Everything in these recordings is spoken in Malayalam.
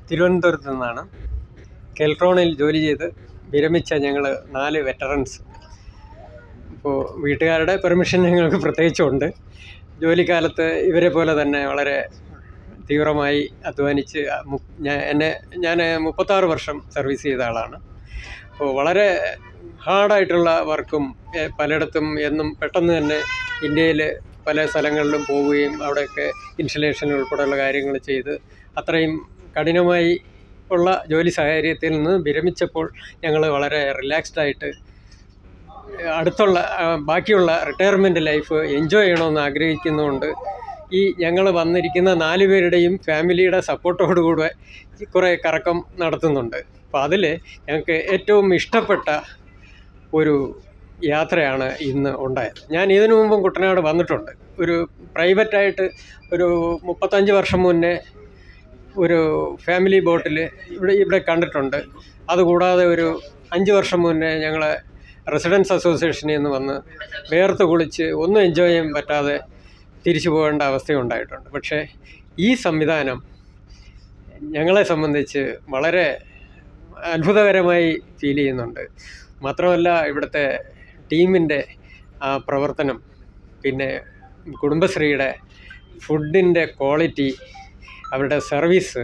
തിരുവനന്തപുരത്ത് നിന്നാണ് കെൽട്രോണിൽ ജോലി ചെയ്ത് വിരമിച്ച ഞങ്ങൾ നാല് വെറ്ററൻസ് ഇപ്പോൾ വീട്ടുകാരുടെ പെർമിഷൻ ഞങ്ങൾക്ക് പ്രത്യേകിച്ചുണ്ട് ജോലിക്കാലത്ത് ഇവരെ പോലെ തന്നെ വളരെ തീവ്രമായി അധ്വാനിച്ച് മു- ഞാൻ എന്നെ ഞാൻ മുപ്പത്താറ് വർഷം സർവീസ് ചെയ്ത ആളാണ് അപ്പോൾ വളരെ ഹാർഡായിട്ടുള്ള വർക്കും എ- പലയിടത്തും എന്നും പെട്ടെന്ന് തന്നെ ഇന്ത്യയിൽ പല സ്ഥലങ്ങളിലും പോവുകയും അവിടെയൊക്കെ ഇൻസ്റ്റലേഷൻ ഉൾപ്പെടെയുള്ള കാര്യങ്ങൾ ചെയ്ത് അത്രയും കഠിനമായി ഉള്ള ജോലി സാഹചര്യത്തിൽ നിന്ന് വിരമിച്ചപ്പോൾ ഞങ്ങൾ വളരെ റിലാക്സ്ഡ് ആയിട്ട് അടുത്തുള്ള ആ, ബാക്കിയുള്ള റിട്ടയർമെൻറ്റ് ലൈഫ് എൻജോയ് ചെയ്യണമെന്ന് ആഗ്രഹിക്കുന്നതുകൊണ്ട് ഈ ഞങ്ങൾ വന്നിരിക്കുന്ന നാല് പേരുടെയും ഫാമിലിയുടെ സപ്പോർട്ടോടുകൂടെ കുറേ കറക്കം നടത്തുന്നുണ്ട് അപ്പോൾ അതിൽ ഞങ്ങൾക്ക് ഏറ്റവും ഇഷ്ടപ്പെട്ട ഒരു യാത്രയാണ് ഇന്ന് ഉണ്ടായത് ഞാൻ ഇതിനു മുമ്പും കുട്ടനാട് വന്നിട്ടുണ്ട് ഒരു പ്രൈവറ്റായിട്ട് ഒരു മുപ്പത്തഞ്ച് വർഷം മുന്നേ ഒരു ഫാമിലി ബോട്ടിൽ ഇവിടെ ഇവിടെ കണ്ടിട്ടുണ്ട് അതുകൂടാതെ ഒരു അഞ്ച് വർഷം മുന്നേ ഞങ്ങൾ റെസിഡൻസ് അസോസിയേഷനിൽ നിന്ന് വന്ന് വേർത്ത് കുളിച്ച് ഒന്നും എൻജോയ് ചെയ്യാൻ പറ്റാതെ തിരിച്ചു പോകേണ്ട അവസ്ഥയുണ്ടായിട്ടുണ്ട് പക്ഷേ ഈ സംവിധാനം ഞങ്ങളെ സംബന്ധിച്ച് വളരെ അത്ഭുതകരമായി ഫീൽ ചെയ്യുന്നുണ്ട് മാത്രമല്ല ഇവിടുത്തെ ടീമിൻ്റെ ആ പ്രവർത്തനം പിന്നെ കുടുംബശ്രീയുടെ ഫുഡിൻ്റെ ക്വാളിറ്റി അവരുടെ സർവീസ്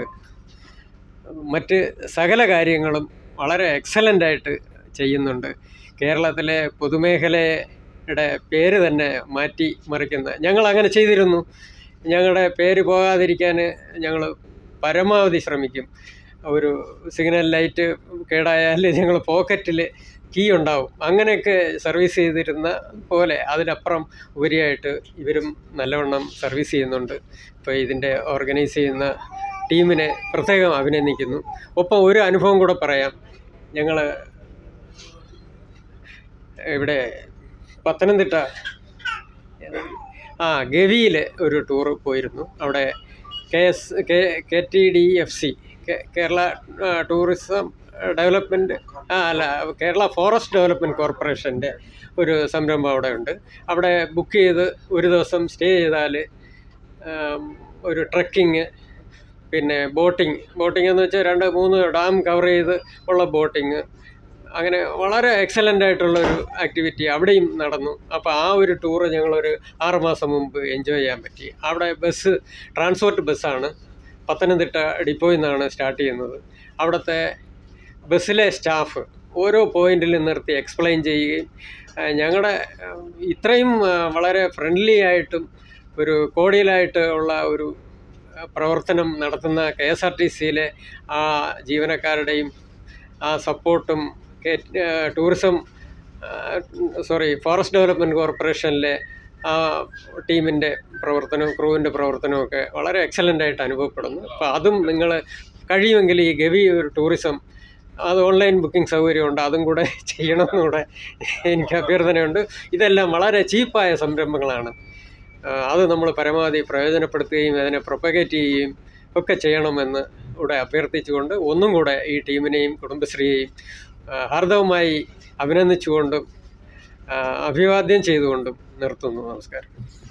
മറ്റ് സകല കാര്യങ്ങളും വളരെ എക്സലൻ്റായിട്ട് ചെയ്യുന്നുണ്ട് കേരളത്തിലെ പൊതുമേഖലയുടെ പേര് തന്നെ മാറ്റി മറിക്കുന്ന ഞങ്ങൾ അങ്ങനെ ചെയ്തിരുന്നു ഞങ്ങളുടെ പേര് പോകാതിരിക്കാൻ ഞങ്ങൾ പരമാവധി ശ്രമിക്കും ഒരു സിഗ്നൽ ലൈറ്റ് കേടായാൽ ഞങ്ങൾ പോക്കറ്റിൽ കീ ഉണ്ടാവും അങ്ങനെയൊക്കെ സർവീസ് ചെയ്തിരുന്ന പോലെ അതിനപ്പുറം ഉപരിയായിട്ട് ഇവരും നല്ലവണ്ണം സർവീസ് ചെയ്യുന്നുണ്ട് ഇപ്പോൾ ഇതിൻ്റെ ഓർഗനൈസ് ചെയ്യുന്ന ടീമിനെ പ്രത്യേകം അഭിനന്ദിക്കുന്നു ഒപ്പം ഒരു അനുഭവം കൂടെ പറയാം ഞങ്ങൾ ഇവിടെ പത്തനംതിട്ട ആ ഗവിയിൽ ഒരു ടൂറ് പോയിരുന്നു അവിടെ K S K K T D F C Kerala ആ, ടൂറിസം ഡെവലപ്മെൻറ്റ് ആ അല്ല കേരള ഫോറസ്റ്റ് ഡെവലപ്മെൻറ്റ് കോർപ്പറേഷൻ്റെ ഒരു സംരംഭം അവിടെ ഉണ്ട് അവിടെ ബുക്ക് ചെയ്ത് ഒരു ദിവസം സ്റ്റേ ചെയ്താൽ ആം, ഒരു ട്രക്കിങ് പിന്നെ ബോട്ടിങ് ബോട്ടിംഗ് എന്ന് വെച്ചാൽ രണ്ട് മൂന്ന് ഡാം കവർ ചെയ്ത് ഉള്ള ബോട്ടിങ് അങ്ങനെ വളരെ എക്സലൻ്റ് ആയിട്ടുള്ള ഒരു ആക്ടിവിറ്റി അവിടെയും നടന്നു അപ്പോൾ ആ ഒരു ടൂറ് ഞങ്ങളൊരു ആറ് മാസം മുമ്പ് എൻജോയ് ചെയ്യാൻ പറ്റി അവിടെ ബസ് ട്രാൻസ്പോർട്ട് ബസ്സാണ് പത്തനംതിട്ട ഡിപ്പോയിൽ നിന്നാണ് സ്റ്റാർട്ട് ചെയ്യുന്നത് അവിടുത്തെ ബസ്സിലെ സ്റ്റാഫ് ഓരോ പോയിന്റിൽ നിർത്തി എക്സ്പ്ലെയിൻ ചെയ്യുകയും ഞങ്ങളുടെ ഇത്രയും ആ, വളരെ ഫ്രണ്ട്ലി ആയിട്ടും ഒരു കോടിയലായിട്ട് ഉള്ള ഒരു ആ, പ്രവർത്തനം നടത്തുന്ന കെ എസ് ആർ ടി സിയിലെ ആ ജീവനക്കാരുടെയും ആ സപ്പോർട്ടും K tourism sorry forest development കോർപ്പറേഷനിലെ ആ ടീമിൻ്റെ പ്രവർത്തനവും ക്രൂവിൻ്റെ പ്രവർത്തനവും ഒക്കെ വളരെ എക്സലൻ്റ് ആയിട്ട് അനുഭവപ്പെടുന്നു അപ്പോൾ അതും നിങ്ങൾ കഴിയുമെങ്കിൽ ഈ ഗവി ഒരു ടൂറിസം അത് ഓൺലൈൻ ബുക്കിംഗ് സൗകര്യമുണ്ട് അതും കൂടെ ചെയ്യണമെന്നുകൂടെ എനിക്ക് അഭ്യർത്ഥനയുണ്ട് ഇതെല്ലാം വളരെ ചീപ്പായ സംരംഭങ്ങളാണ് ആ, അത് നമ്മൾ പരമാവധി പ്രയോജനപ്പെടുത്തുകയും അതിനെ പ്രൊപ്പഗേറ്റ് ചെയ്യുകയും ഒക്കെ ചെയ്യണമെന്ന് ഇവിടെ അഭ്യർത്ഥിച്ചുകൊണ്ട് ഒന്നും കൂടെ ഈ ടീമിനെയും കുടുംബശ്രീയെയും ആ, ഹാർദവമായി അഭിനന്ദിച്ചുകൊണ്ടും ആ, അഭിവാദ്യം ചെയ്തുകൊണ്ടും നിർത്തുന്നു നമസ്കാരം